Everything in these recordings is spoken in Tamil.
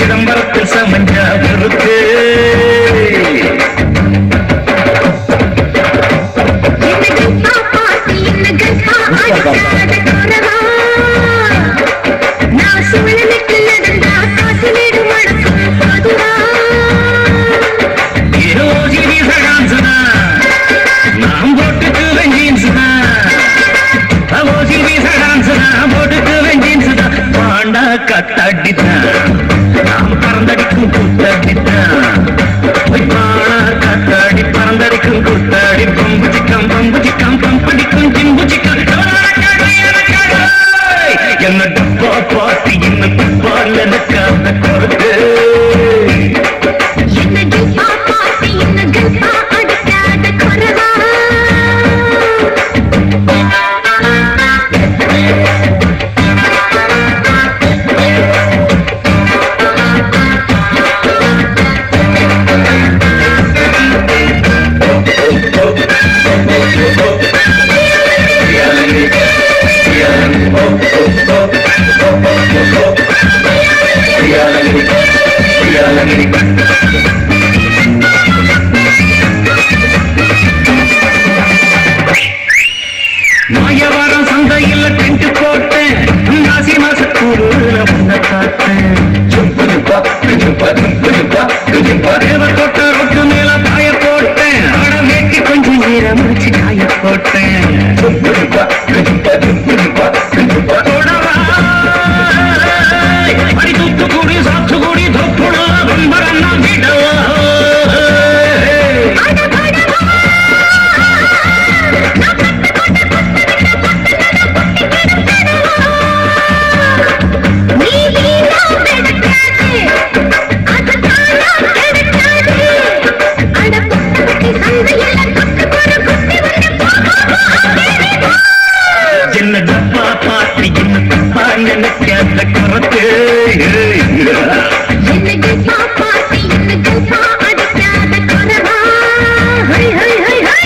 சிதம்பரத்தில் சமஞ்சா இருக்கு என்னகப்பா பாசி என்னகப்பா அடிக்காத குறவா நான் சூழலுக்கு நடந்தா காசு வீடு மடக்கும் பொதுவா யோஜினி சகான்சுதா நாம் போட்டுக்கு வெஞ்சீன்சுதா யோஜினி சகான்சுதா போட்டுக்கு வெஞ்சீன்சுதா பாண்டா கத்தாடித்தான் நாம் பறந்தடிக்கும் கூத்தாடித்தான் பாண்டா கத்தாடி பறந்தடிக்கும் கூத்தாடி பம்பு சிக்கம் பம்பு சிக்கம் பம்படிக்கும் சிம்பு சிக்கம் என்ன டப்பா பாட்டி என்ன துப்பால் எனக்காத கொடுத்து என்னகப்பா பாசி என்னகப்பா அடிக்காத குறவா மாயவரம் சந்தையில் டென்ட் போட்டேன் மாசி மாசக்கூறுல உன்னை பார்த்தேன் தேவர் தொட்ட ரொட்டு மேல பாய போட்டேன் அட வேட்டி கொஞ்சம் நேரம் வச்சு காய போட்டேன் தொடவா. அடி தூத்துக்குடி சாத்துக்குடி தொப்புளா வெம்பரம் நான் விடவா நீ வீணா பெடுக்காதே அது தானா கெடுக்காதே அட புத்தகத்தை சந்தையில கொத்து போற குத்தி வந்து போகோ என்ன டப்பா பாட்டி என்ன தப்பா நினைக்காத குறத்து என்னகப்பா பாசி என்னகப்பா அடிக்காத குறவா ஹை ஹை ஹை ஹை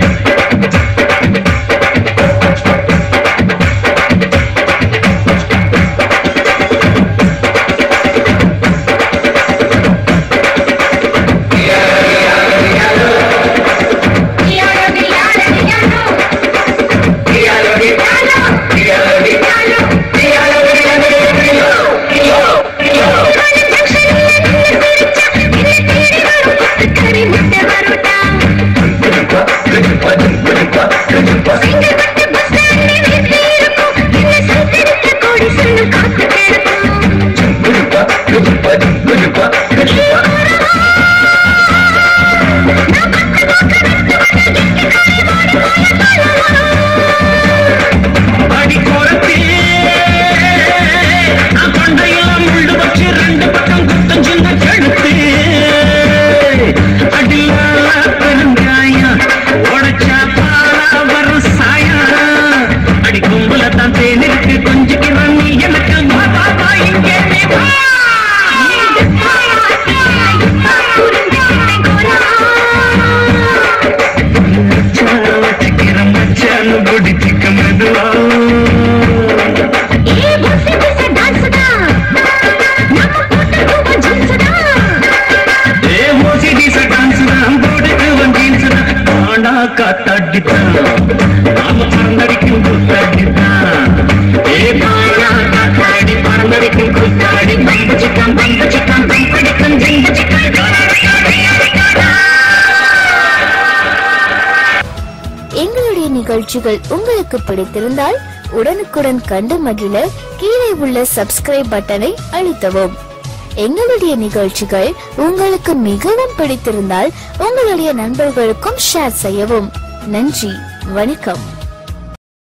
அடி குறத்தி நான் கொண்டையெல்லாம் முள்ளு வச்சு ரெண்டு பக்கம் குத்தம் சின்ன கழுத்து அடியால பெருங்காயம் உடைச்சா பாலா வரும் சாயம் அடி கும்பல தான் தேனிருக்கு கொஞ்சிக்கிறேன் நீ எனக்கு வா, வா, வா, இங்கே நீ வா. மச்சான் வச்சுக்கிறேன் மச்சான் பிடிச்சிக்க மெதுவா ஏ மோசிடி சடான்ஸ் தான் போட்டுக்கு வந்தீன்ஸ் தான் பாண்டா காத்தாடித்தான் நாம பறந்தடிக்கும் கூத்தாடித்தான் ஏ பாண்டா காத்தாடி பறந்தடிக்கும் கூத்தாடி பம்பு சிக்கம் பம்பு சிக்கம் பம்படிக்கும் ஜிம்பு சிக்கம் எங்களுடைய நிகழ்ச்சிகள் உங்களுக்கு பிடித்திருந்தால் உடனுக்குடன் கண்டு மகிழ கீழே உள்ள சப்ஸ்கிரைப் பட்டனை அழுத்தவும் எங்களுடைய நிகழ்ச்சிகள் உங்களுக்கு மிகவும் பிடித்திருந்தால் உங்களுடைய நண்பர்களுக்கும் ஷேர் செய்யவும் நன்றி வணக்கம்